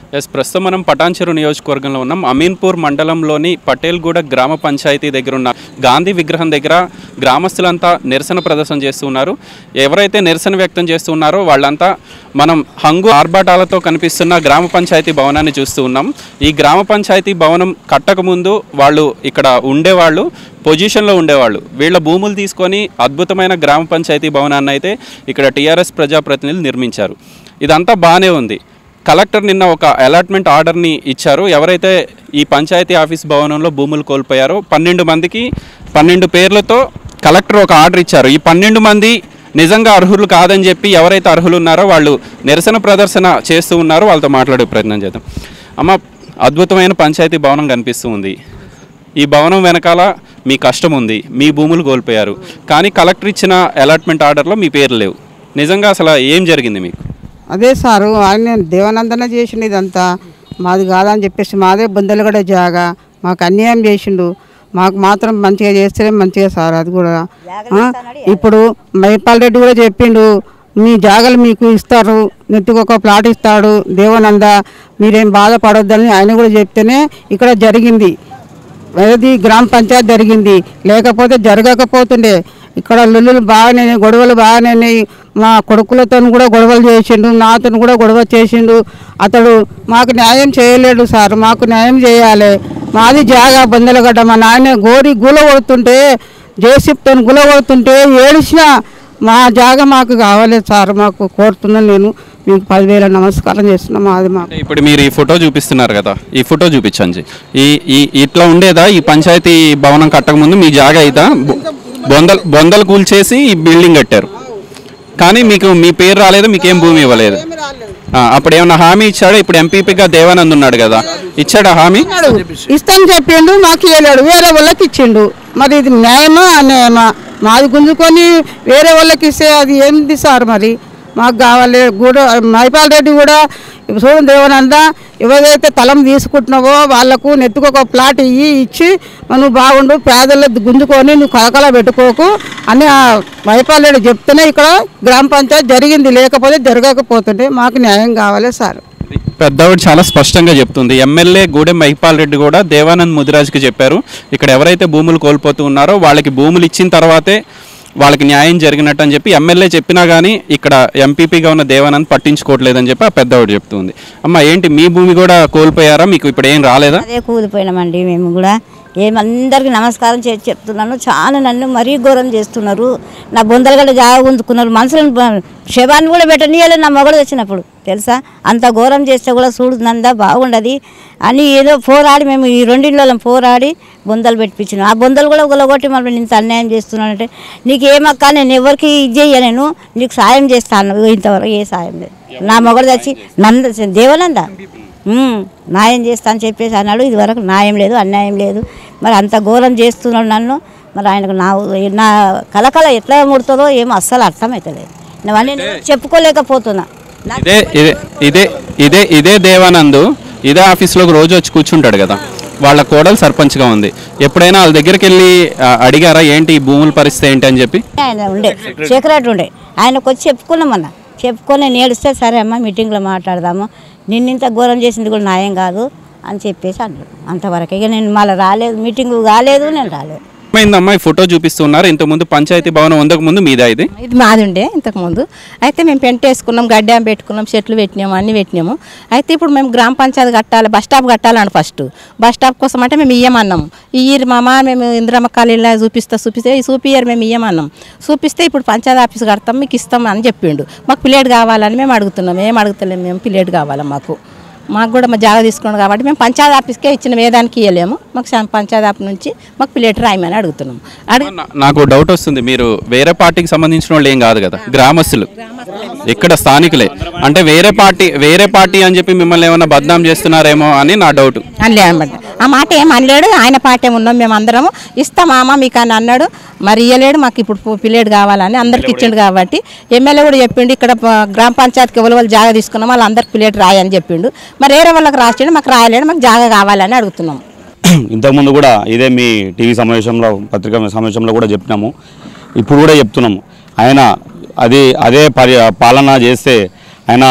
Yes ప్రస్తుతం మనం పటాన్చెరు నియోజకవర్గంలో ఉన్నాం అమీన్పూర్ మండలంలోని పటేల్గూడ గ్రామ పంచాయతీ దగ్గర ఉన్న గాంధీ విగ్రహం దగ్గర గ్రామస్తులంతా నిరసన ప్రదర్శన చేస్తున్నారు ఎవరైతే నిరసన వ్యక్తం చేస్తున్నారో వాళ్ళంతా మనం హంగు ఆర్భాటాలతో కనిపిస్తున్న గ్రామ పంచాయతీ భవనాన్ని చూస్తూ ఉన్నాం ఈ గ్రామ పంచాయతీ భవనం కట్టకముందు వాళ్ళు ఇక్కడ ఉండేవాళ్ళు పొజిషన్లో ఉండేవాళ్ళు వీళ్ళ భూములు తీసుకొని అద్భుతమైన గ్రామ పంచాయతీ భవనాన్ని అయితే ఇక్కడ టీఆర్ఎస్ ప్రజాప్రతినిధులు నిర్మించారు ఇదంతా బాగానే ఉంది కలెక్టర్ నిన్న ఒక అలాట్మెంట్ ఆర్డర్ని ఇచ్చారు ఎవరైతే ఈ పంచాయతీ ఆఫీస్ భవనంలో భూములు కోల్పోయారో పన్నెండు మందికి పన్నెండు పేర్లతో కలెక్టర్ ఒక ఆర్డర్ ఇచ్చారు ఈ పన్నెండు మంది నిజంగా అర్హులు కాదని చెప్పి ఎవరైతే అర్హులు ఉన్నారో వాళ్ళు నిరసన ప్రదర్శన చేస్తూ ఉన్నారో వాళ్ళతో మాట్లాడే ప్రయత్నం చేద్దాం అమ్మ అద్భుతమైన పంచాయతీ భవనం కనిపిస్తూ ఉంది ఈ భవనం వెనకాల మీ కష్టం ఉంది మీ భూములు కోల్పోయారు కానీ కలెక్టర్ ఇచ్చిన అలాట్మెంట్ ఆర్డర్లో మీ పేరు లేవు నిజంగా అసలు ఏం జరిగింది మీకు అదే సారు ఆయన దేవనందన చేసిండు ఇదంతా మాది కాదని చెప్పేసి మాదే బుందలగడ జాగా మాకు అన్యాయం చేసిండు మాకు మాత్రం మంచిగా చేస్తేనే మంచిగా సార్ అది కూడా ఆ? ఇప్పుడు మైపాల్ రెడ్డి కూడా చెప్పిండు మీ జాగాలు మీకు ఇస్తారు నెత్తుకు ఒక ప్లాట్ ఇస్తాడు దేవనంద మీరేం బాధపడొద్దని ఆయన కూడా చెప్తేనే ఇక్కడ జరిగింది అది గ్రామ పంచాయతీ జరిగింది లేకపోతే జరగకపోతుండే ఇక్కడ లుల్లులు బాగానే గొడవలు బాగానే మా కొడుకులతో కూడా గొడవలు చేసిండు నాతో కూడా గొడవ చేసిండు అతడు మాకు న్యాయం చేయలేడు సార్ మాకు న్యాయం చేయాలి మాది జాగా బొందలగడ్డ మా నాయన గోరి గుల కొడుతుంటే జేసిప్తో గుల కొడుతుంటే ఏడిసిన మా జాగా మాకు కావాలి సార్ మాకు కోరుతున్నాను నేను మీకు పదివేల నమస్కారం చేస్తున్నాం మాది మాకు ఇప్పుడు మీరు ఈ ఫోటో చూపిస్తున్నారు కదా ఈ ఫోటో చూపించండి ఈ ఈ ఇట్లా ఉండేదా ఈ పంచాయతీ భవనం కట్టకముందు మీ జాగా అయితే బొందలు బొందలు కూల్చేసి ఈ బిల్డింగ్ కట్టారు కానీ మీకు మీ పేరు రాలేదు మీకేం భూమి ఇవ్వలేదు ఆ, అప్పుడు ఏమన్నా హామీ ఇచ్చాడు ఇప్పుడు ఎంపీపీగా దేవానంద్ ఉన్నాడు కదా ఇచ్చాడా హామీ ఇస్తాను చెప్పిండు మాకు ఇవ్వలేడు వేరే వాళ్ళకి ఇచ్చిండు మరి ఇది న్యాయమా అన్యాయమా మాది గుంజుకొని వేరే వాళ్ళకి ఇస్తే అది ఏంది సార్ మరి మాకు కావాలి కూడా మైపాల్ రెడ్డి కూడా చూడండి దేవనంద ఎవరైతే తలం తీసుకుంటున్నావో వాళ్ళకు నెత్తుకు ఒక ప్లాట్ ఇయ్యి ఇచ్చి నువ్వు బాగుండు పేదల గుంజుకొని నువ్వు కలకల పెట్టుకోకు అని ఆ మైపాల్ రెడ్డి చెప్తేనే ఇక్కడ గ్రామ పంచాయతీ జరిగింది లేకపోతే జరగకపోతుండే మాకు న్యాయం కావాలి సార్ పెద్దవాడు చాలా స్పష్టంగా చెప్తుంది ఎమ్మెల్యే గూడెం మహిపాల్ రెడ్డి కూడా దేవానంద్ ముదిరాజ్కి చెప్పారు ఇక్కడ ఎవరైతే భూములు కోల్పోతూ ఉన్నారో వాళ్ళకి భూములు ఇచ్చిన తర్వాతే వాళ్ళకి న్యాయం జరిగినట్టు అని చెప్పి ఎమ్మెల్యే చెప్పినా కానీ ఇక్కడ ఎంపీపీగా ఉన్న దేవానంద్ పట్టించుకోవట్లేదని చెప్పి ఆ పెద్దవాడు చెప్తుంది అమ్మ ఏంటి మీ భూమి కూడా కోల్పోయారా మీకు ఇప్పుడు ఏం రాలేదా అదే కూలిపోయినామండి మేము కూడా ఏమందరికి నమస్కారం చేసి చెప్తున్నాను చాలా నన్ను మరీ ఘోరం చేస్తున్నారు నా బొందలుగడ్డ జాగా ఉంచుకున్నారు మనుషులను బ- శవాన్ని కూడా పెట్టనీయలేదు నా మొగడు వచ్చినప్పుడు తెలుసా అంత ఘోరం చేస్తే కూడా చూడు నందా బాగుండదు అని ఏదో పోరాడి మేము ఈ రెండింటిలో పోరాడి బొందలు పెట్టించినాం ఆ బొందలు కూడా గులగొట్టి మళ్ళీ ఇంత అన్యాయం చేస్తున్నానంటే నీకు ఏమక్క నేను ఎవరికి ఇది చెయ్య నేను నీకు సాయం చేస్తాను ఇంతవరకు ఏ సాయం లేదు నా మొగడు తెచ్చి నంద దేవనంద ఉమ్, న్యాయం చేస్తా అని చెప్పేసి అన్నాడు ఇది వరకు న్యాయం లేదు అన్యాయం లేదు మరి అంత ఘోరం చేస్తున్నాడు నన్ను మరి ఆయనకు నా నా కలకల ఎట్లా ముడుతుందో ఏమో అస్సలు అర్థమవుతలేదు నువ్వన్నీ నేను చెప్పుకోలేకపోతున్నా నాకు ఇదే ఇదే ఇదే ఇదే ఇదే దేవానంద్ ఇదే ఆఫీస్లోకి రోజు వచ్చి కూర్చుంటాడు కదా వాళ్ళ కోడలు సర్పంచ్గా ఉంది ఎప్పుడైనా వాళ్ళ దగ్గరికి వెళ్ళి ఆ, అడిగారా ఏంటి ఈ భూముల పరిస్థితి ఏంటి అని చెప్పి ఆయన ఉండే సెక్రటరీ ఉండే ఆయనకు వచ్చి చెప్పుకున్నామన్న చెప్పుకొని నేను ఏడిస్తే సరే అమ్మ మీటింగ్లో మాట్లాడదాము నిన్నింత ఘోరం చేసింది కూడా న్యాయం కాదు అని చెప్పేసి అన్నాడు అంతవరకు ఇక నేను మళ్ళీ రాలేదు మీటింగ్ కాలేదు నేను రాలేదు ఏమైందమ్మా ఈ ఫోటో చూపిస్తున్నారు ఇంతకుముందు పంచాయతీ భవనం ఉండక ముందు మీదా ఇది ఇది మాది ఉండే ఇంతకుముందు అయితే మేము పెంట వేసుకున్నాం గడ్డాం పెట్టుకున్నాం చెట్లు పెట్టినాము అన్నీ పెట్టినాము అయితే ఇప్పుడు మేము గ్రామ పంచాయతీ కట్టాలి బస్ స్టాప్ కట్టాలని ఫస్ట్ బస్ స్టాప్ కోసం అంటే మేము ఇయ్యమన్నాం ఇయ్యరు మామ మేము ఇంద్రమ్మ కాలేజీలో చూపిస్తా చూపిస్తే ఈ చూపియ్యరు మేము ఇయ్యమన్నాం చూపిస్తే ఇప్పుడు పంచాయతీ ఆఫీస్ కడతాం మీకు ఇస్తాం అని చెప్పిండు మాకు పిల్లేట్ కావాలని మేము అడుగుతున్నాం ఏం అడుగుతలేము మేము పిల్లేట్ కావాలి మాకు మాకు కూడా మా జాగా తీసుకున్నాం కాబట్టి మేము పంచాయతీ ఆఫీస్కే ఇచ్చిన ఏ దానికి ఇవ్వలేము మాకు శా- పంచాయతీ ఆఫీస్ నుంచి మాకు పిల్లేట్ రాయమని అడుగుతున్నాం అడిగి నా- నాకు డౌట్ వస్తుంది మీరు వేరే పార్టీకి సంబంధించిన వాళ్ళు ఏం కాదు కదా గ్రామస్తులు ఇక్కడ స్థానికులే అంటే వేరే పార్టీ వేరే పార్టీ అని చెప్పి మిమ్మల్ని ఏమైనా బద్నాం చేస్తున్నారేమో అని నా డౌట్ అనలే అనమాట ఆ మాట ఏం అనలేడు ఆయన పాటే ఉన్నాం మేము అందరము ఇస్తామామా మీకు అని అన్నాడు మరి ఇయ్యలేడు మాకు ఇప్పుడు పు- పిల్లేడు కావాలని అందరికి ఇచ్చిండు కాబట్టి ఎమ్మెల్యే కూడా చెప్పిండు ఇక్కడ ప- గ్రామ పంచాయతీకి ఎవరి వాళ్ళు జాగా తీసుకున్నాం వాళ్ళు అందరికి పిల్లేట్ రాయని చెప్పిండు మరి వేరే వాళ్ళకి రాసిండు మాకు రాయలేడు మాకు జాగా కావాలని అడుగుతున్నాం ఇంతకుముందు కూడా ఇదే మీ టీవీ సమావేశంలో పత్రికా సమావేశంలో కూడా చెప్పినాము ఇప్పుడు కూడా చెప్తున్నాము ఆయన అది అదే పరి పాలన చేస్తే ఆయన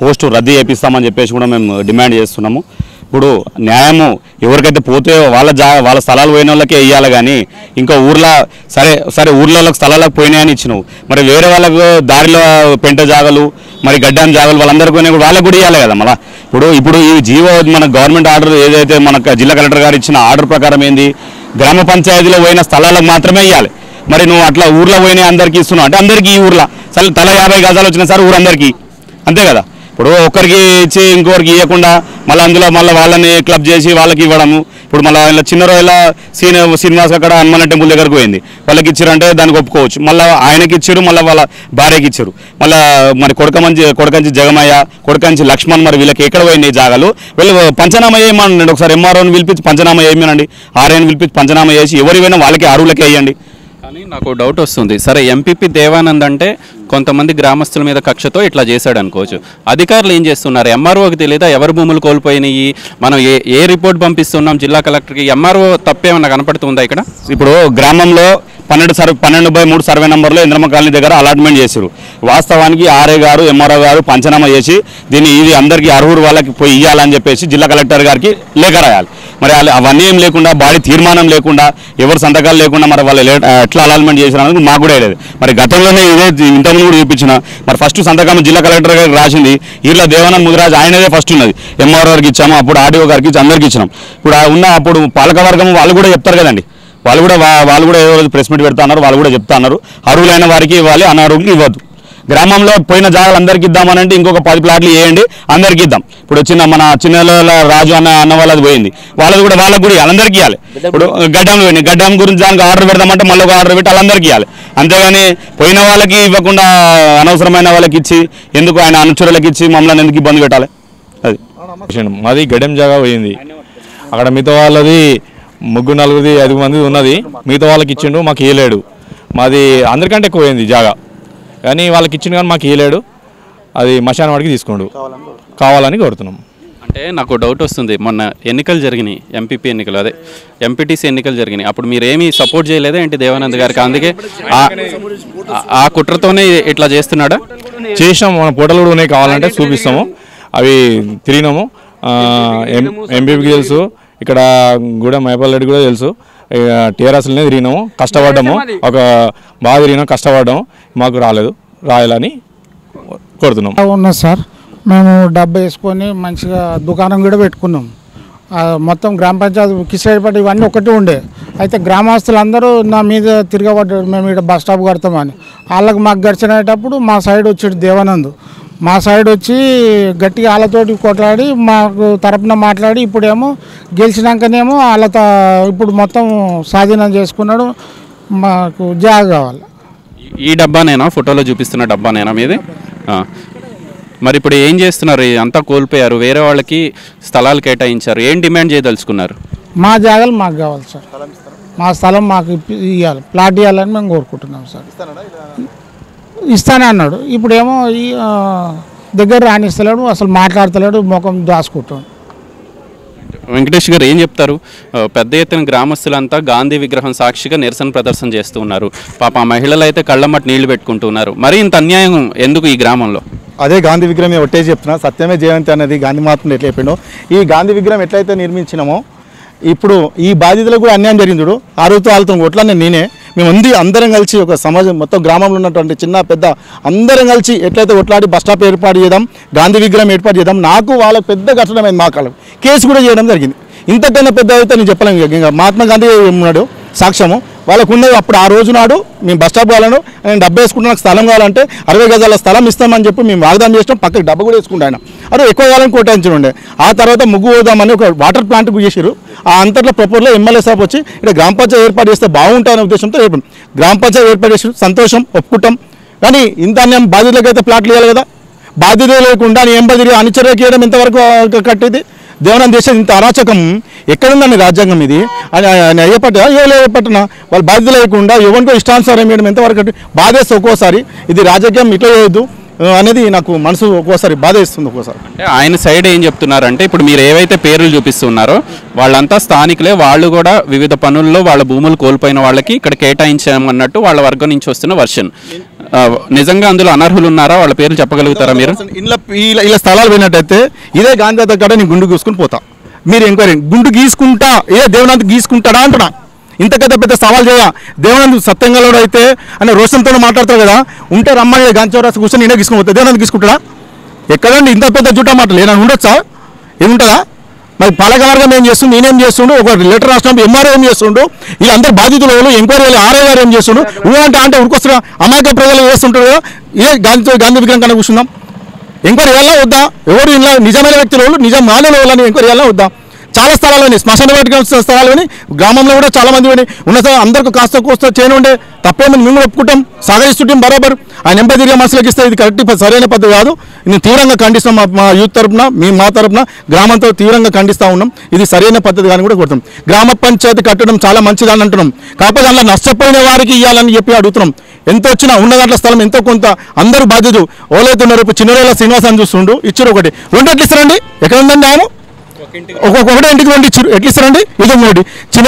పోస్టు రద్దు చేపిస్తామని చెప్పేసి కూడా మేము డిమాండ్ చేస్తున్నాము ఇప్పుడు న్యాయము ఎవరికైతే పోతే వాళ్ళ జా వాళ్ళ స్థలాలు పోయిన వాళ్ళకే ఇవ్వాలి కానీ ఇంకా ఊర్లో సరే సరే ఊర్లలో స్థలాలకు పోయినాయని ఇచ్చినావు మరి వేరే వాళ్ళకు దారిలో పెంట జాగలు మరి గడ్డాం జాగలు వాళ్ళందరికీ పోయినా కూడా వాళ్ళకు కూడా ఇవ్వాలి కదా మళ్ళీ ఇప్పుడు ఇప్పుడు ఈ జీవో మన గవర్నమెంట్ ఆర్డర్ ఏదైతే మన జిల్లా కలెక్టర్ గారు ఇచ్చిన ఆర్డర్ ప్రకారం ఏంది గ్రామ పంచాయతీలో పోయిన స్థలాలకు మాత్రమే ఇవ్వాలి మరి నువ్వు అట్లా ఊర్లో పోయిన అందరికీ ఇస్తున్నావు అంటే అందరికీ ఈ ఊర్లో సరే తల యాభై గజాలు వచ్చినా సార్ ఊరందరికీ అంతే కదా ఇప్పుడు ఒకరికి ఇచ్చి ఇంకొకరికి ఇవ్వకుండా మళ్ళీ అందులో మళ్ళీ వాళ్ళని క్లబ్ చేసి వాళ్ళకి ఇవ్వడము ఇప్పుడు మళ్ళీ ఇలా చిన్న రోజుల సీన శ్రీనివాస్ అక్కడ హనుమాన్ టెంపుల్ దగ్గరకు పోయింది వాళ్ళకి ఇచ్చారంటే దానికి ఒప్పుకోవచ్చు మళ్ళీ ఆయనకి ఇచ్చారు మళ్ళీ వాళ్ళ భార్యకి ఇచ్చారు మళ్ళీ మరి కొడకమంచి కొడకంచి జగమయ్య కొడకంచి లక్ష్మణ్ మరి వీళ్ళకి ఎక్కడ పోయినాయి జాగాలు వీళ్ళు పంచనామా చేయమనండి ఒకసారి ఎంఆర్ఓని పిలిపించి పంచనామా చేయమనండి ఆర్ఐని పిలిపించి పంచనామా చేసి ఎవరివైనా వాళ్ళకి అరువులకి వేయండి కానీ నాకు డౌట్ వస్తుంది సరే ఎంపీపీ దేవానంద్ అంటే కొంతమంది గ్రామస్తుల మీద కక్షతో ఇట్లా చేశాడు అనుకోవచ్చు అధికారులు ఏం చేస్తున్నారు ఎంఆర్ఓకి తెలియదా ఎవరు భూములు కోల్పోయినాయి మనం ఏ ఏ రిపోర్ట్ పంపిస్తున్నాం జిల్లా కలెక్టర్కి ఎంఆర్ఓ తప్పేమన్నా కనపడుతుందా ఇక్కడ ఇప్పుడు గ్రామంలో పన్నెండు సర్వే పన్నెండు బై మూడు సర్వే నెంబర్లో ఇంద్రమ్మ కాలనీ దగ్గర అలాట్మెంట్ చేశారు వాస్తవానికి ఆర్ఏ గారు ఎంఆర్ఓ గారు పంచనామా చేసి దీన్ని ఇది అందరికీ అర్హురు వాళ్ళకి పోయి ఇవ్వాలని చెప్పేసి జిల్లా కలెక్టర్ గారికి లేఖ రాయాలి మరి వాళ్ళు అవన్నీ ఏం లేకుండా బాడీ తీర్మానం లేకుండా ఎవరు సంతకాలు లేకుండా మరి వాళ్ళు లే- ఎట్లా అలాట్మెంట్ చేసిన అనేది మాకు కూడా లేదు మరి గతంలోనే ఇదే ఇంతకుముందు కూడా చూపించిన మరి ఫస్ట్ సంతకం జిల్లా కలెక్టర్ గారికి రాసింది ఈర్ల దేవానంద్ ముదిరాజ్ ఆయనదే ఫస్ట్ ఉన్నది ఎంఆర్ఓ గారికి ఇచ్చాము అప్పుడు ఆర్డీఓ గారికి ఇచ్చి అందరికి ఇచ్చినాం ఇప్పుడు ఆ ఉన్న అప్పుడు పాలకవర్గం వాళ్ళు కూడా చెప్తారు కదండి వాళ్ళు కూడా వా- వాళ్ళు కూడా ఏదో రోజు ప్రెస్ మీట్ పెడతా అన్నారు వాళ్ళు కూడా చెప్తా అన్నారు అర్హులైన వారికి ఇవ్వాలి అనారోగ్యం ఇవ్వద్దు గ్రామంలో పోయిన జాగాలు అందరికి ఇద్దామనంటే ఇంకొక పది ప్లాట్లు వేయండి అందరికి ఇద్దాం ఇప్పుడు వచ్చిన మన చిన్న రాజు అన్న అన్న వాళ్ళది పోయింది వాళ్ళది కూడా వాళ్ళకి కూడా ఇవ్వాలి అందరికీ ఇవ్వాలి ఇప్పుడు గడ్డంలో పోయింది గడ్డం గురించి దానికి ఆర్డర్ పెడదామంటే మళ్ళీ ఒక ఆర్డర్ పెట్టి వాళ్ళందరికీ ఇవ్వాలి అంతేగాని పోయిన వాళ్ళకి ఇవ్వకుండా అనవసరమైన వాళ్ళకి ఇచ్చి ఎందుకు ఆయన అనుచరులకు ఇచ్చి మమ్మల్ని ఎందుకు ఇబ్బంది పెట్టాలి అది చేసిండు. మాది గడెం జాగా పోయింది అక్కడ మిగతా వాళ్ళది ముగ్గురు నలుగురిది ఐదు మంది ఉన్నది మిగతా వాళ్ళకి ఇచ్చిండు మాకు ఇవ్వలేడు మాది అందరికంటే ఎక్కువ పోయింది జాగా కానీ వాళ్ళకి ఇచ్చిండు కానీ మాకు ఇవ్వలేడు అది మశాన్ వాడికి తీసుకుండు కావాలని కోరుతున్నాం అంటే నాకు డౌట్ వస్తుంది మొన్న ఎన్నికలు జరిగినాయి ఎంపీపీ ఎన్నికలు అదే ఎంపీటీసీ ఎన్నికలు జరిగినాయి అప్పుడు మీరు ఏమీ సపోర్ట్ చేయలేదా ఏంటి దేవానంద్ గారికి అందుకే ఆ- ఆ- ఆ కుట్రతోనే ఇట్లా చేస్తున్నాడా చేసినాం మన పోటలు కూడా ఉన్నాయి కావాలంటే చూపిస్తాము అవి తిరిగినాము ఎం ఎంపీకి తెలుసు ఇక్కడ కూడా మైపాల్ రెడ్డి కూడా తెలుసు టీఆర్ఎస్లనే తిరిగినాము కష్టపడ్డాము ఒక బాగా తిరిగినాం కష్టపడ్డాము మాకు రాలేదు రాయాలని కోరుతున్నాం ఉన్నది సార్ మేము డబ్బు వేసుకొని మంచిగా దుకాణం కూడా పెట్టుకున్నాం ఆ, మొత్తం గ్రామ పంచాయతీ కిసిరెడ్డిపేట ఇవన్నీ ఒకటి ఉండే అయితే గ్రామస్తులందరూ నా మీద తిరగబడ్డారు మేము ఇక్కడ బస్ స్టాప్ కడతామని వాళ్ళకి మాకు గడిచినప్పుడు మా సైడ్ వచ్చాడు దేవానంద్ మా సైడ్ వచ్చి గట్టిగా వాళ్ళతోటి కొట్లాడి మాకు తరపున మాట్లాడి ఇప్పుడేమో గెలిచినాకనేమో వాళ్ళతో ఇప్పుడు మొత్తం స్వాధీనం చేసుకున్నాడు మాకు జాగ కావాలి ఈ డబ్బానేనా ఫోటోలో చూపిస్తున్న డబ్బానేనా మీది ఆ. మరి ఇప్పుడు ఏం చేస్తున్నారు ఈ అంతా కోల్పోయారు వేరే వాళ్ళకి స్థలాలు కేటాయించారు ఏం డిమాండ్ చేయదలుచుకున్నారు మా జాగాలు మాకు కావాలి సార్ మా స్థలం మాకు ఇప్పి- ఇవ్వాలి ప్లాట్ ఇవ్వాలని మేము కోరుకుంటున్నాం సార్ ఇస్తానే అన్నాడు ఇప్పుడేమో ఈ ఆ, దగ్గర రానిస్తలేడు అసలు మాట్లాడతలేడు ముఖం దాచుకుంటాడు వెంకటేష్ గారు ఏం చెప్తారు ఆ, పెద్ద ఎత్తున గ్రామస్తులంతా గాంధీ విగ్రహం సాక్షిగా నిరసన ప్రదర్శన చేస్తూ ఉన్నారు పాప ఆ మహిళలు అయితే కళ్ళమట్టి నీళ్లు పెట్టుకుంటున్నారు మరి ఇంత అన్యాయం ఎందుకు ఈ గ్రామంలో అదే గాంధీ విగ్రహం నేను ఒట్టే చెప్తున్నా సత్యమే జయంతి అనేది గాంధీ మహాత్ముడు ఎట్లా చెప్పిండో ఈ గాంధీ విగ్రహం ఎట్లయితే నిర్మించినామో ఇప్పుడు ఈ బాధితులకు కూడా అన్యాయం జరిగింది చూడు ఆ రోజుతో వాళ్ళతో కొట్లాడిన నేనే మేము అంది అందరం కలిసి ఒక సమాజం మొత్తం గ్రామంలో ఉన్నటువంటి చిన్న పెద్ద అందరం కలిసి ఎట్లయితే కొట్లాడి బస్ స్టాప్ ఏర్పాటు చేద్దాం గాంధీ విగ్రహం ఏర్పాటు చేద్దాం నాకు వాళ్ళకి పెద్ద కష్టమైంది మా కాలం కేసు కూడా చేయడం జరిగింది ఇంతకన్నా పెద్ద అయితే నేను చెప్పలేను ఇక. ఇంకా మహాత్మా గాంధీ ఉన్నాడు సాక్ష్యము వాళ్ళకు ఉన్నది అప్పుడు ఆ రోజు నాడు మేము బస్ స్టాప్ కావాలను నేను డబ్బు వేసుకుంటే నాకు స్థలం కావాలంటే అరవై గజాల స్థలం ఇస్తామని చెప్పి మేము వాగ్దానం చేసినాం పక్కకి డబ్బు కూడా వేసుకుంటా ఆయన అరే ఎక్కువ కావాలని కోటాయించి ఉండే ఆ తర్వాత ముగ్గు పోదామని ఒక వాటర్ ప్లాంట్ చేసారు ఆ అంతట్లో ప్రపోర్లో ఎమ్మెల్యే సాబ్ వచ్చి ఇక్కడ గ్రామ పంచాయతీ ఏర్పాటు చేస్తే బాగుంటాయనే ఉద్దేశంతో ఏర్పడింది గ్రామ పంచాయతీ ఏర్పాటు చేసి సంతోషం ఒప్పుకుంటాం కానీ ఇంత అన్యాయం బాధితులకైతే ప్లాట్లు ఇవ్వాలి కదా బాధ్యత లేకుండా ఏం బదిలీ అనుచర్యకి ఇవ్వడం ఎంతవరకు ఆ, కట్టేది దేవనం దేశం ఇంత అరాచకం ఎక్కడుందండి రాజ్యాంగం ఇది అని ఆయన అయ్యపట్ట ఏ పట్టిన వాళ్ళు బాధ్యత లేకుండా ఎవరికో ఇష్టానుసారం వేయడం ఎంతవరకు కట్టి బాధేస్తుంది ఒక్కోసారి ఇది రాజకీయం ఇట్లా చేయొద్దు ఆ, అనేది నాకు మనసు ఒక్కోసారి బాధ ఇస్తుంది ఒక్కోసారి అంటే ఆయన సైడ్ ఏం చెప్తున్నారంటే ఇప్పుడు మీరు ఏవైతే పేర్లు చూపిస్తున్నారో వాళ్ళంతా స్థానికులే వాళ్ళు కూడా వివిధ పనుల్లో వాళ్ళ భూములు కోల్పోయిన వాళ్ళకి ఇక్కడ కేటాయించామన్నట్టు వాళ్ళ వర్గం నుంచి వస్తున్న వర్షన్ ఆ, నిజంగా అందులో అనర్హులు ఉన్నారా వాళ్ళ పేర్లు చెప్పగలుగుతారా మీరు ఇలా ఇలా ఇలా స్థలాలు పోయినట్టయితే ఇదే గాంధీ తాత కాడ నేను గుండు గీసుకుని పోతా మీరు ఎంక్వైరీ గుండు గీసుకుంటా ఏ దేవనంత గీసుకుంటాడా అంటున్నా ఇంత పెద్ద పెద్ద సవాల్ చేయ దేవనంద్ సత్యంగా అయితే అని రోషంతో మాట్లాడతారు కదా ఉంటే రమ్మని గాంచవరాసి కూర్చొని నేనే గీసుకుని పోతా దేవనంద్ గీసుకుంటాడా ఎక్కడండి ఇంత పెద్ద జుట్ట మాటలు ఏమైనా ఉండొచ్చా ఏముంటుందా మరి పాలకవర్గం ఏం చేస్తుండు నేనేం చేస్తుండు ఒక లెటర్ రాసినప్పుడు ఎంఆర్ఓ ఏం చేస్తుండు వీళ్ళందరూ బాధితులు ఎవరు ఎంక్వైరీ వాళ్ళు ఆర్ఐ గారు ఏం చేస్తుండు ఊ అంటే అంటే ఉరికొస్తున్నా అమాయక ప్రజలు చేస్తుంటారు కదా ఏ గాంధీ గాంధీ విగ్రహం కన్నా కూర్చుందాం ఎంక్వైరీ వెళ్ళా వద్దా ఎవరు ఇలా నిజమైన వ్యక్తులు వాళ్ళు నిజం మానవులు వాళ్ళని ఎంక్వైరీ వెళ్ళా వద్దా చాలా స్థలాలు శ్మశాన వాటిక స్థలాలు అని గ్రామంలో కూడా చాలా మంది పోయినాయి ఉన్న స్థలం అందరికి కాస్త కోస్త చేయను ఉండే తప్పేమని మేము కూడా ఒప్పుకుంటాం సాగరిస్తుంటాం బరాబర్ ఆయన ఎంపై తిరిగే మనసులకు ఇస్తే ఇది కరెక్ట్ ప- సరైన పద్ధతి కాదు నేను తీవ్రంగా ఖండిస్తాం మా మా యూత్ తరపున మీ మా తరపున గ్రామంతో తీవ్రంగా ఖండిస్తూ ఉన్నాం ఇది సరైన పద్ధతి కానీ కూడా కొడతాం గ్రామ పంచాయతీ కట్టడం చాలా మంచిదని అంటున్నాం కాకపోతే అందులో నష్టపోయిన వారికి ఇవ్వాలని చెప్పి అడుగుతున్నాం ఎంత వచ్చినా ఉన్న దాంట్లో స్థలం ఎంతో కొంత అందరూ బాధ్యత ఓలైతే ఉన్నారు ఇప్పుడు చిన్నరోళ్ళ శ్రీనివాసాన్ని చూస్తుండు ఇచ్చారు ఒకటి రెండు ఎట్లు ఇస్తారండి ఎక్కడ ఉందండి ఆయన ఒక్కొక్క ఒకటే ఇంటికి రెండు ఇచ్చారు ఎట్లా ఇస్తారండి ఇది ఒకటి చిన్న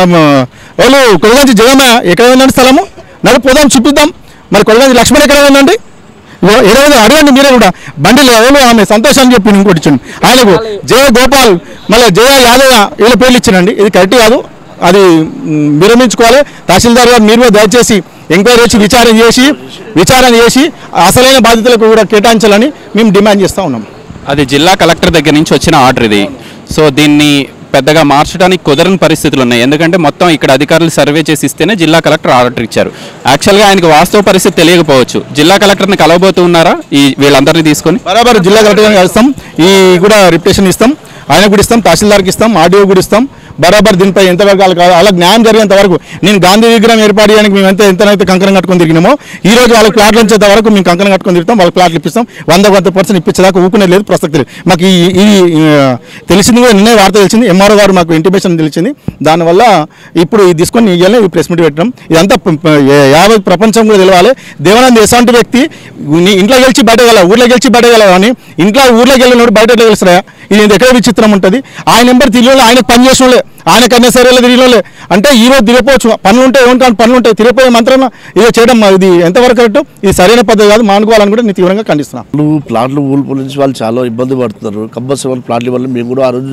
వాళ్ళు కొలగంచి జగమ్మ ఎక్కడ ఉందండి స్థలము నడు పోదాం చూపిద్దాం మరి కొలగంచి లక్ష్మణ్ ఎక్కడ ఉందండి ఇరవై వేలు అడగండి మీరే కూడా బండిలో ఎవరు ఆమె సంతోషం అని చెప్పి ఇంకోటి ఇచ్చింది ఆయనకు జయ గోపాల్ మళ్ళీ జయ యాదవ్ వీళ్ళ పేర్లు ఇచ్చానండి ఇది కరెక్ట్ కాదు అది మ్, విరమించుకోవాలి తహసీల్దార్ గారు మీరు కూడా దయచేసి ఎంక్వైరీ చేసి విచారణ చేసి విచారణ చేసి అసలైన బాధితులకు కూడా కేటాయించాలని మేము డిమాండ్ చేస్తూ ఉన్నాం అది జిల్లా కలెక్టర్ దగ్గర నుంచి వచ్చిన ఆర్డర్ ఇది సో దీన్ని పెద్దగా మార్చడానికి కుదరని పరిస్థితులు ఉన్నాయి ఎందుకంటే మొత్తం ఇక్కడ అధికారులు సర్వే చేసి ఇస్తేనే జిల్లా కలెక్టర్ ఆర్డర్ ఇచ్చారు యాక్చువల్గా ఆయనకు వాస్తవ పరిస్థితి తెలియకపోవచ్చు జిల్లా కలెక్టర్ని కలవబోతూ ఉన్నారా ఈ వీళ్ళందరినీ తీసుకొని బరాబర్ జిల్లా కలెక్టర్ గారికి ఇస్తాం ఈ కూడా రిప్యుటేషన్ ఇస్తాం ఆయన కూడా ఇస్తాం తహసీల్దార్కి ఇస్తాం ఆర్డీఓ కూడా ఇస్తాం బరాబర్ దీనిపై ఎంతవరకు వాళ్ళకి అలా న్యాయం జరిగేంత వరకు నేను గాంధీ విగ్రహం ఏర్పాటు చేయడానికి మేము ఎంత ఎంతనైతే కంకణం కట్టుకొని తిరిగినామో ఈ రోజు వాళ్ళకి ప్లాట్లు వచ్చేంత వరకు మేము కంకణం కట్టుకొని తిరుగుతాం వాళ్ళకి ప్లాట్లు ఇప్పిస్తాం వంద వంద పర్సెంట్ ఇప్పించేదాకా ఊకునే లేదు ప్రసక్తి లేదు మాకు ఈ ఈ ఆ, తెలిసింది కూడా నిన్నే వార్త తెలిసింది ఎంఆర్ఓ గారు మాకు ఇంటిమేషన్ తెలిసింది దానివల్ల ఇప్పుడు ఇది తీసుకొని ఇవ్వాలి ఈ ప్రెస్ మీట్ పెట్టడం ఇదంతా ప- ప- యా- యావత్ ప్రపంచం కూడా తెలవాలి దేవానంద్ ఎలాంటి వ్యక్తి నీ ఇంట్లో గెలిచి బయట గల ఊర్లో గెలిచి బయట గల కానీ ఇంట్లో ఊర్లోకి వెళ్ళినోడు బయట ఎట్లా గెలుస్తారా ఇది ఎక్కడ విచిత్రం ఉంటుంది ఆయన నెంబర్ తెలియలే ఆయన పని చేసిన ఆయన కన్యాసరిలో తిరిగినోళ్ళే అంటే ఈ రోజు తిరిగిపోవచ్చు పనులు ఉంటాయి ఏమంటాను పనులు ఉంటాయి తిరిగిపోయే మంత్రం ఇది చేయడం ఇది ఎంతవరకు కరెక్ట్ ఇది సరైన పద్ధతి కాదు మానుకోవాలని కూడా నేను తీవ్రంగా ఖండిస్తున్నాను వాళ్ళు ప్లాట్లు ఊల్పు నుంచి వాళ్ళు చాలా ఇబ్బంది పడుతున్నారు కంబస్ వాళ్ళ ప్లాట్ల వల్ల మేము కూడా ఆ రోజు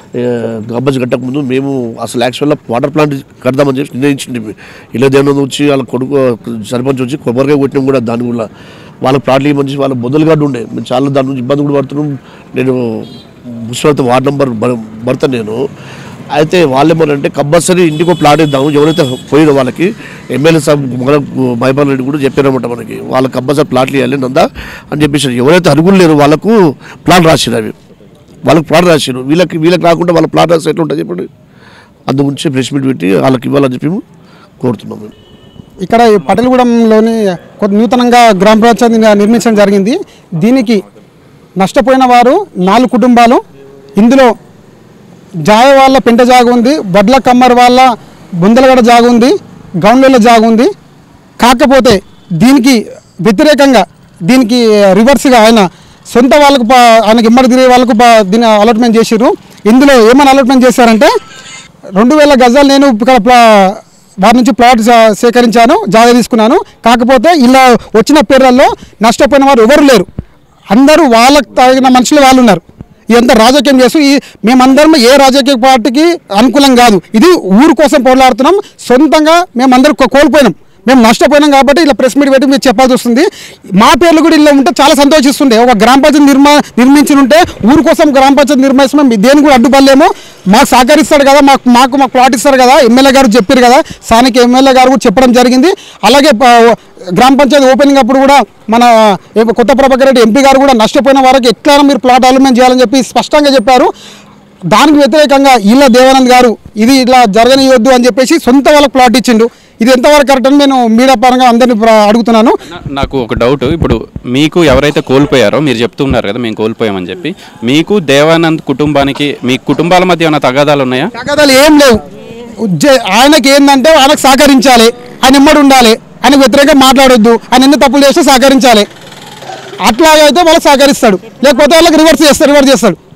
కంబస్ కట్టక ముందు మేము అసలు యాక్చువల్గా వాటర్ ప్లాంట్ కడదామని చెప్పి నిర్ణయించింది ఇలా దేని వచ్చి వాళ్ళ కొడుకు సర్పంచ్ వచ్చి కొబ్బరికాయ కొట్టినాం కూడా దాని కూడా వాళ్ళ ప్లాట్లు ఇవ్వమని వాళ్ళ బొద్దులు గడ్డ ఉండే మేము చాలా దాని నుంచి ఇబ్బంది కూడా పడుతున్నాం నేను మున్సిపాలిటీ వార్డ్ నెంబర్ భర్త నేను అయితే వాళ్ళేమనంటే కంపల్సరీ ఇంటికి ఒక ప్లాట్ ఇద్దాము ఎవరైతే పోయిన వాళ్ళకి ఎమ్మెల్యే సాబ్ మన మైపాల్ రెడ్డి కూడా చెప్పారన్నమాట మనకి వాళ్ళకి కంపల్సరీ ప్లాట్లు ఇవ్వాలి నందా అని చెప్పేసి ఎవరైతే అరుగులు లేరు వాళ్ళకు ప్లాట్ రాసిరు అవి వాళ్ళకి ప్లాట్ రాసిరు వీళ్ళకి వీళ్ళకి రాకుండా వాళ్ళ ప్లాట్ రాసి ఎట్లా ఉంటుంది చెప్పండి అందు గురించి ప్రెస్ మీట్ పెట్టి వాళ్ళకి ఇవ్వాలని చెప్పి మేము కోరుతున్నాం మేము ఇక్కడ ఈ పటేలగూడెంలోని కొత్త నూతనంగా గ్రామ పంచాయతీ నిర్మించడం జరిగింది దీనికి నష్టపోయిన వారు నాలుగు కుటుంబాలు ఇందులో జాయ వాళ్ళ పెంట జాగ ఉంది వడ్ల కమ్మర్ వాళ్ళ బుందలగడ జాగ ఉంది గౌండ్ల జాగ ఉంది కాకపోతే దీనికి వ్యతిరేకంగా దీనికి రివర్స్గా ఆయన సొంత వాళ్ళకు పా- ఆయనకి ఇమ్మడి తిరిగే వాళ్ళకు పా- దీన్ని అలాట్మెంట్ చేసిర్రు ఇందులో ఏమని అలాట్మెంట్ చేశారంటే రెండు వేల గజాలు నేను ఇక్కడ ప్లా వారి నుంచి ప్లాట్ సే- సేకరించాను జాగా తీసుకున్నాను కాకపోతే ఇలా వచ్చిన పేర్లలో నష్టపోయిన వారు ఎవరు లేరు అందరూ వాళ్ళకి తగిన మనుషులు వాళ్ళు ఉన్నారు ఇదంతా రాజకీయం చేస్తూ ఈ మేమందరం ఏ రాజకీయ పార్టీకి అనుకూలం కాదు ఇది ఊరు కోసం పోరాడుతున్నాం సొంతంగా మేమందరం కో- కోల్పోయినాం మేము నష్టపోయినాం కాబట్టి ఇలా ప్రెస్ మీట్ పెట్టి మీరు చెప్పాల్సి వస్తుంది మా పేర్లు కూడా ఇలా ఉంటే చాలా సంతోషిస్తుండే ఒక గ్రామ పంచాయతీ నిర్మా నిర్మించి ఉంటే ఊరు కోసం గ్రామ పంచాయతీ నిర్మిస్తాం మేము దేని కూడా అడ్డుపడలేము మాకు సహకరిస్తాడు కదా మాకు మాకు మాకు ప్లాట్ ఇస్తారు కదా ఎమ్మెల్యే గారు చెప్పారు కదా స్థానిక ఎమ్మెల్యే గారు కూడా చెప్పడం జరిగింది అలాగే ప- గ్రామ పంచాయతీ ఓపెనింగ్ అప్పుడు కూడా మన ఏ- కొత్త ప్రభాకర్ రెడ్డి ఎంపీ గారు కూడా నష్టపోయిన వారికి ఎట్లా మీరు ప్లాట్ అలమెంట్ చేయాలని చెప్పి స్పష్టంగా చెప్పారు దానికి వ్యతిరేకంగా ఈళ్ళ దేవానంద్ గారు ఇది ఇలా జరగనియొద్దు అని చెప్పేసి సొంత వాళ్ళకి ప్లాట్ ఇచ్చిండు ఇది ఎంతవరకు కరెక్ట్ అని నేను మీడియా పరంగా అందరినీ ప్ర- అడుగుతున్నాను నా- నాకు ఒక డౌట్ ఇప్పుడు మీకు ఎవరైతే కోల్పోయారో మీరు చెప్తున్నారు కదా మేము కోల్పోయామని చెప్పి మీకు దేవానంద్ కుటుంబానికి మీ కుటుంబాల మధ్య ఏమైనా తగాదాలు ఉన్నాయా తగాదాలు ఏం లేవు ఉజ్జ- ఆయనకి ఏంటంటే ఆయనకు సహకరించాలి ఆయన ఇమ్మడి ఉండాలి ఆయన వ్యతిరేకంగా మాట్లాడొద్దు ఆయన ఎన్ని తప్పులు చేస్తే సహకరించాలి అట్లాగైతే వాళ్ళకి సహకరిస్తాడు లేకపోతే వాళ్ళకి రివర్స్ చేస్తాడు రివర్స్ చేస్తాడు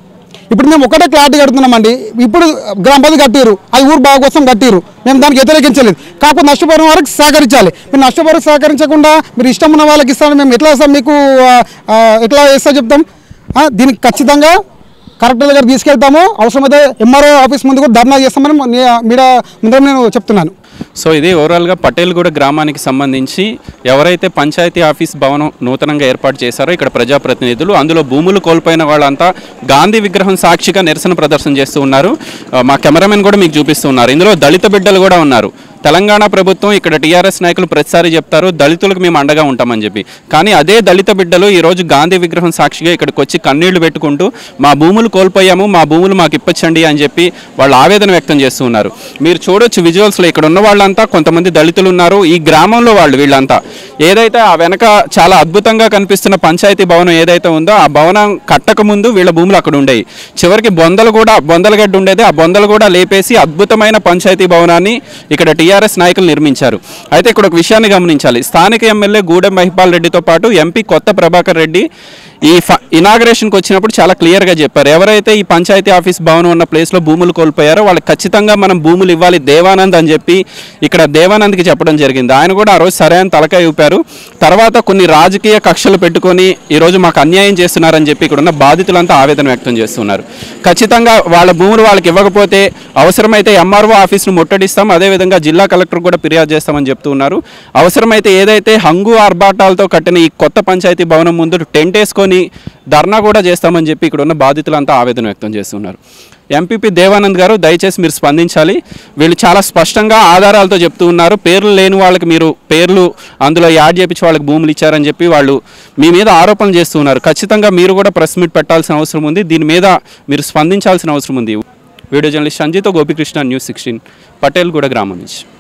ఇప్పుడు మేము ఒకటే క్లారిటీ కడుతున్నామండి ఇప్పుడు గ్రామ పంచాయతీ కట్టిరు అది ఊరు బాగు కోసం కట్టిరు మేము దానికి వ్యతిరేకించలేదు కాకపోతే నష్టపోయిన వారికి సహకరించాలి మీరు నష్టపోయి సహకరించకుండా మీరు ఇష్టం ఉన్న వాళ్ళకి ఇస్తాను మేము ఎట్లా ఇస్తాం మీకు ఆ, ఆ, ఎట్లా ఇస్తా చెప్తాం ఆ, దీనికి ఖచ్చితంగా కరెక్టర్ దగ్గర తీసుకెళ్తాము అవసరమైతే ఎంఆర్ఓ ఆఫీస్ ముందు కూడా ధర్నా చేస్తామని మీడియా ముందర నేను చెప్తున్నాను సో ఇది ఓవరాల్గా పటేల్గూడ గ్రామానికి సంబంధించి ఎవరైతే పంచాయతీ ఆఫీస్ భవనం నూతనంగా ఏర్పాటు చేశారో ఇక్కడ ప్రజాప్రతినిధులు అందులో భూములు కోల్పోయిన వాళ్ళంతా గాంధీ విగ్రహం సాక్షిగా నిరసన ప్రదర్శన చేస్తూ ఉన్నారు ఆ, మా కెమెరామెన్ కూడా మీకు చూపిస్తూ ఉన్నారు ఇందులో దళిత బిడ్డలు కూడా ఉన్నారు తెలంగాణ ప్రభుత్వం ఇక్కడ టీఆర్ఎస్ నాయకులు ప్రతిసారి చెప్తారు దళితులకు మేము అండగా ఉంటామని చెప్పి కానీ అదే దళిత బిడ్డలు ఈరోజు గాంధీ విగ్రహం సాక్షిగా ఇక్కడికి వచ్చి కన్నీళ్లు పెట్టుకుంటూ మా భూములు కోల్పోయాము మా భూములు మాకు ఇప్పించండి అని చెప్పి వాళ్ళు ఆవేదన వ్యక్తం చేస్తూ ఉన్నారు మీరు చూడొచ్చు విజువల్స్లో ఇక్కడ ఉన్న వాళ్ళంతా కొంతమంది దళితులు ఉన్నారు ఈ గ్రామంలో వాళ్ళు వీళ్ళంతా ఏదైతే ఆ వెనక చాలా అద్భుతంగా కనిపిస్తున్న పంచాయతీ భవనం ఏదైతే ఉందో ఆ భవనం కట్టక ముందు వీళ్ళ భూములు అక్కడ ఉండేవి చివరికి బొందలు కూడా బొందలగడ్డ ఉండేది ఆ బొందలు కూడా లేపేసి అద్భుతమైన పంచాయతీ భవనాన్ని ఇక్కడ టీఆర్ఎస్ నాయకులు నిర్మించారు అయితే ఇక్కడ ఒక విషయాన్ని గమనించాలి స్థానిక ఎమ్మెల్యే గూడెం మహిపాల్ రెడ్డితో పాటు ఎంపీ కొత్త ప్రభాకర్ రెడ్డి ఈ ఫ ఇనాగరేషన్కి వచ్చినప్పుడు చాలా క్లియర్గా చెప్పారు ఎవరైతే ఈ పంచాయతీ ఆఫీస్ భవనం ఉన్న ప్లేస్లో భూములు కోల్పోయారో వాళ్ళకి ఖచ్చితంగా మనం భూములు ఇవ్వాలి దేవానంద్ అని చెప్పి ఇక్కడ దేవానంద్కి చెప్పడం జరిగింది ఆయన కూడా ఆ రోజు సరే అని తలకాయ ఊపారు తర్వాత కొన్ని రాజకీయ కక్షలు పెట్టుకొని ఈరోజు మాకు అన్యాయం చేస్తున్నారని చెప్పి ఇక్కడ ఉన్న బాధితులంతా ఆవేదన వ్యక్తం చేస్తున్నారు ఖచ్చితంగా వాళ్ళ భూములు వాళ్ళకి ఇవ్వకపోతే అవసరమైతే ఎంఆర్ఓ ఆఫీస్ను ముట్టడిస్తాం అదేవిధంగా జిల్లా కలెక్టర్ కూడా ఫిర్యాదు చేస్తామని చెప్తూ ఉన్నారు అవసరమైతే ఏదైతే హంగు ఆర్భాటాలతో కట్టిన ఈ కొత్త పంచాయతీ భవనం ముందు టెంట్ వేసుకొని ధర్నా కూడా చేస్తామని చెప్పి ఇక్కడ ఉన్న బాధితులంతా ఆవేదన వ్యక్తం చేస్తున్నారు ఎంపీపీ దేవానంద్ గారు దయచేసి మీరు స్పందించాలి వీళ్ళు చాలా స్పష్టంగా ఆధారాలతో చెప్తూ ఉన్నారు పేర్లు లేని వాళ్ళకి మీరు పేర్లు అందులో యాడ్ చేపించి వాళ్ళకి భూములు ఇచ్చారని చెప్పి వాళ్ళు మీ మీద ఆరోపణలు చేస్తూ ఉన్నారు ఖచ్చితంగా మీరు కూడా ప్రెస్ మీట్ పెట్టాల్సిన అవసరం ఉంది దీని మీద మీరు స్పందించాల్సిన అవసరం ఉంది వీడియో జర్నలిస్ట్ సంజీతో గోపికృష్ణ న్యూస్ సిక్స్టీన్ పటేల్ కూడా గ్రామం నుంచి